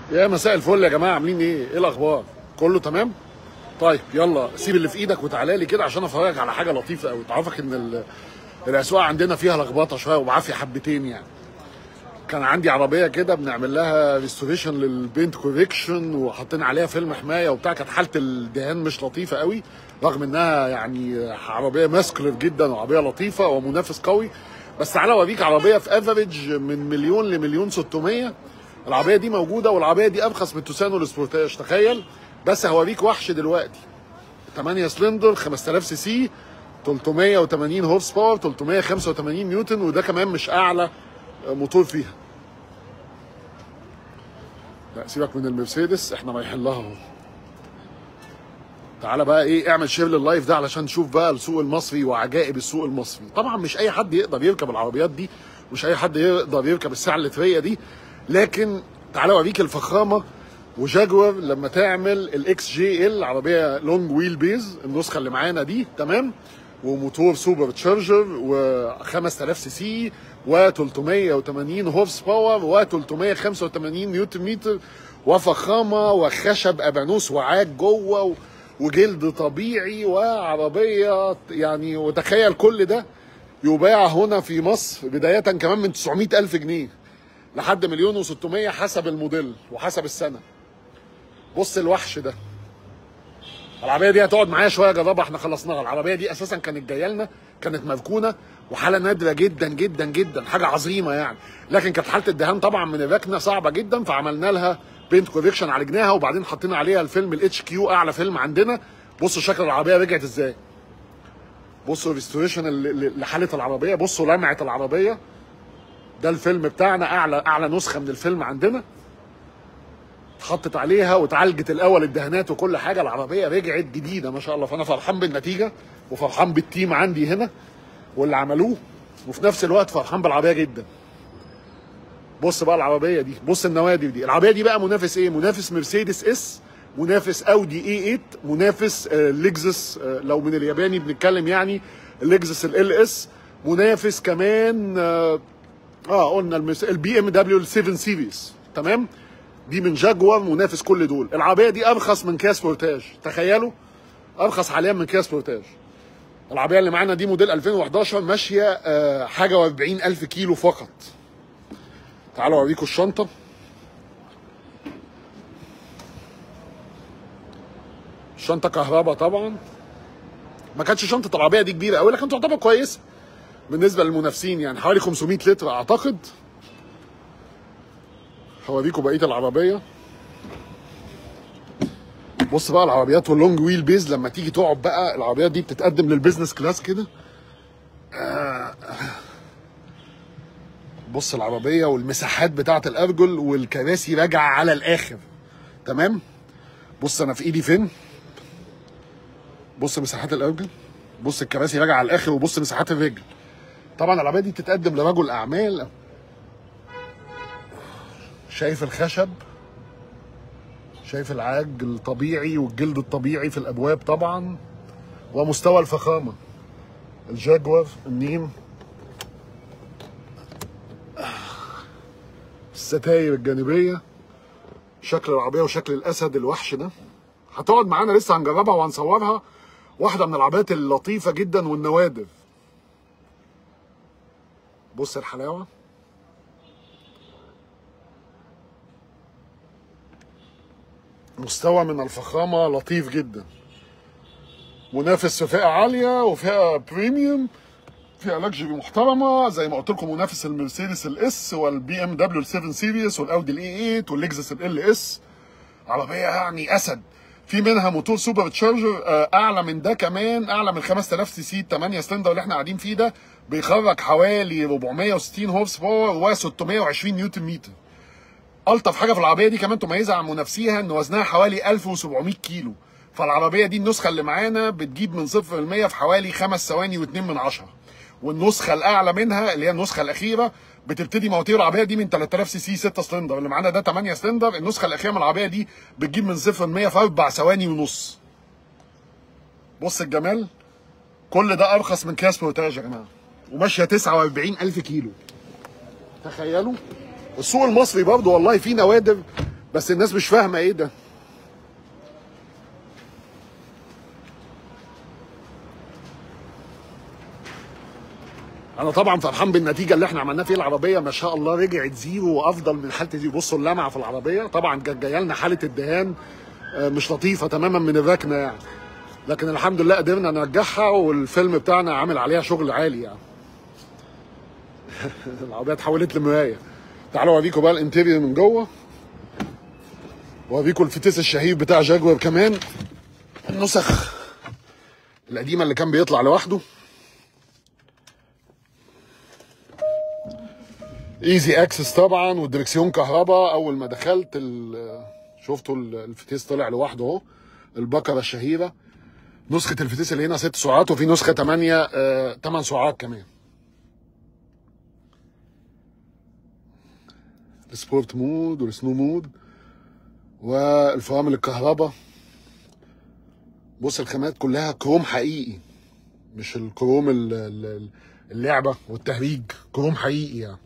يا مساء الفل يا جماعه عاملين ايه؟ ايه الاخبار؟ كله تمام؟ طيب يلا سيب اللي في ايدك وتعالى لي كده عشان افرجك على حاجه لطيفه قوي تعرفك ان ال- الاسواق عندنا فيها لخبطه شويه وبعافيه حبتين يعني كان عندي عربيه كده بنعمل لها ريستوريشن للبينت كوريكشن وحاطين عليها فيلم حمايه وبتاع كانت حاله الدهان مش لطيفه قوي رغم انها يعني عربيه ماسكولر جدا وعربيه لطيفه ومنافس قوي بس تعالى اوريك عربيه في افريج من مليون لمليون 600 العربيه دي موجوده والعربيه دي ارخص من توسانو السبورتاج تخيل بس هوريك وحش دلوقتي 8 سلندر 5000 سي سي 380 هورس باور 385 نيوتن وده كمان مش اعلى موتور فيها لا سيبك من المرسيدس احنا رايحين لها اهو تعالى بقى ايه اعمل شير لللايف ده علشان نشوف بقى السوق المصري وعجائب السوق المصري طبعا مش اي حد يقدر يركب العربيات دي مش اي حد يقدر يركب الساعه اللتريه دي لكن تعالى اوريك الفخامه وجاكور لما تعمل الاكس جي ال عربيه لونج ويل بيز النسخه اللي معانا دي تمام وموتور سوبر تشارجر و5000 سي سي و380 هورس باور و385 نيوتن متر وفخامه وخشب ابانوس وعاج جوه و- وجلد طبيعي وعربيه يعني وتخيل كل ده يباع هنا في مصر بدايه كمان من 900 الف جنيه لحد مليون و600 حسب الموديل وحسب السنه بص الوحش ده العربيه دي هتقعد معايا شويه اجربها احنا خلصناها العربيه دي اساسا كانت جايه لنا كانت مركونه وحاله نادره جدا جدا جدا حاجه عظيمه يعني لكن كانت حاله الدهان طبعا من الركنه صعبه جدا فعملنا لها بينت كوريكشن عالجناها وبعدين حطينا عليها الفيلم الاتش كيو اعلى فيلم عندنا بصوا شكل العربيه رجعت ازاي بصوا الريستوريشن لحاله العربيه بصوا لمعه العربيه ده الفيلم بتاعنا اعلى اعلى نسخه من الفيلم عندنا اتحطت عليها واتعالجت الاول الدهانات وكل حاجه العربيه رجعت جديده ما شاء الله فانا فرحان بالنتيجه وفرحان بالتيم عندي هنا واللي عملوه وفي نفس الوقت فرحان بالعربيه جدا بص بقى العربيه دي بص النوادي دي العربيه دي بقى منافس ايه منافس مرسيدس اس منافس اودي اي 8 منافس آه لكزس آه لو من الياباني بنتكلم يعني لكزس ال اس منافس كمان اه, آه قلنا المس... البي ام دبليو 7 سيريز تمام دي من جاكوار منافس كل دول العربيه دي ارخص من كيا سبورتاج تخيلوا ارخص حاليا من كيا سبورتاج العربيه اللي معانا دي موديل 2011 ماشيه آه حاجه و40 الف كيلو فقط تعالوا اوريكم الشنطه الشنطه كهرباء طبعا ما كانتش شنطه العربيه دي كبيره قوي لكن تعتبر كويسه بالنسبه للمنافسين يعني حوالي 500 لتر اعتقد هوريكم بقيه العربيه بص بقى العربيات واللونج ويل بيز لما تيجي تقعد بقى العربيات دي بتتقدم للبيزنس كلاس كده آه. بص العربيه والمساحات بتاعه الارجل والكراسي راجعه على الاخر تمام بص انا في ايدي فين بص مساحات الارجل بص الكراسي راجعه على الاخر وبص مساحات الرجل طبعا العربيه دي بتتقدم لرجل اعمال شايف الخشب شايف العاج الطبيعي والجلد الطبيعي في الابواب طبعا ومستوى الفخامه الجاكوار النيم الستاير الجانبيه شكل العربيه وشكل الاسد الوحش ده هتقعد معانا لسه هنجربها وهنصورها واحده من العربيات اللطيفه جدا والنوادر بص الحلاوه مستوى من الفخامة لطيف جدا منافس في فئة عالية وفئة بريميوم فئة لكجري محترمة زي ما قلت لكم منافس المرسيدس الاس والبي ام دبليو 7 سيريس والاودي الاي 8 واللكزس ال اس عربية يعني اسد في منها موتور سوبر تشارجر آه، اعلى من ده كمان اعلى من 5000 سي سي 8 سلندر اللي احنا قاعدين فيه ده بيخرج حوالي 460 هورس باور و620 نيوتن متر الطف حاجه في العربيه دي كمان تميزها عن منافسيها ان وزنها حوالي 1700 كيلو فالعربيه دي النسخه اللي معانا بتجيب من صفر ل 100 في حوالي 5 ثواني و2 من عشرة والنسخه الاعلى منها اللي هي النسخه الاخيره بتبتدي مواتير العربيه دي من 3000 سي سي 6 سلندر اللي معانا ده 8 سلندر النسخه الاخيره من العربيه دي بتجيب من صفر ل 100 في 4 ثواني ونص بص الجمال كل ده ارخص من كيا سبورتاج يا جماعه وماشيه 49000 كيلو تخيلوا السوق المصري برضه والله فيه نوادر بس الناس مش فاهمه ايه ده انا طبعا فرحان بالنتيجه اللي احنا عملناها في العربيه ما شاء الله رجعت زيرو وافضل من حاله زيرو بصوا اللمعه في العربيه طبعا كانت جايه لنا حاله الدهان آه، مش لطيفه تماما من الركنه يعني لكن الحمد لله قدرنا نرجعها والفيلم بتاعنا عامل عليها شغل عالي يعني العربيه اتحولت لمرايه تعالوا اوريكم بقى الانتيريور من جوه واوريكم الفتيس الشهير بتاع جاكوار كمان النسخ القديمه اللي كان بيطلع لوحده ايزي اكسس طبعا والدركسيون كهرباء اول ما دخلت ال- شفتوا ال- الفتيس طلع لوحده اهو البكره الشهيره نسخه الفتيس اللي هنا ست سرعات وفي نسخه 8 آه 8 سرعات كمان السبورت مود والسنو مود والفرامل الكهرباء بص الخامات كلها كروم حقيقي مش الكروم ال- ال- اللعبه والتهريج كروم حقيقي يعني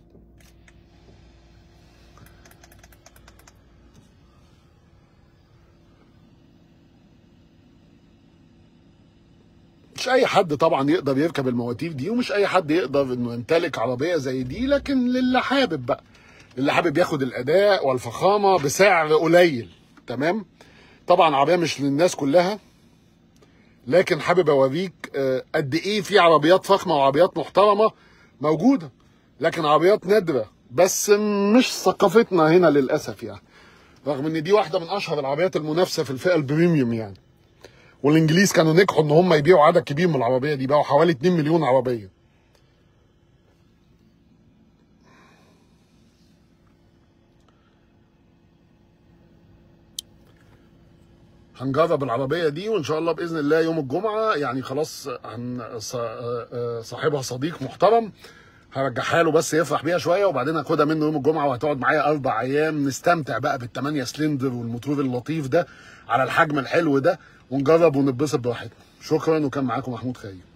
مش اي حد طبعا يقدر يركب المواتير دي ومش اي حد يقدر انه يمتلك عربيه زي دي لكن للي حابب بقى اللي حابب ياخد الاداء والفخامه بسعر قليل تمام طبعا عربيه مش للناس كلها لكن حابب اوريك آه، قد ايه في عربيات فخمه وعربيات محترمه موجوده لكن عربيات نادره بس مش ثقافتنا هنا للاسف يعني رغم ان دي واحده من اشهر العربيات المنافسه في الفئه البريميوم يعني والانجليز كانوا نجحوا ان هم يبيعوا عدد كبير من العربيه دي باعوا حوالي 2 مليون عربيه هنجرب العربيه دي وان شاء الله باذن الله يوم الجمعه يعني خلاص هن... ص- آه، آه، صاحبها صديق محترم هرجعها له بس يفرح بيها شويه وبعدين هاخدها منه يوم الجمعه وهتقعد معايا اربع ايام نستمتع بقى بالثمانيه سلندر والموتور اللطيف ده على الحجم الحلو ده ونجرب ونتبسط براحتنا شكرا وكان معاكم محمود خير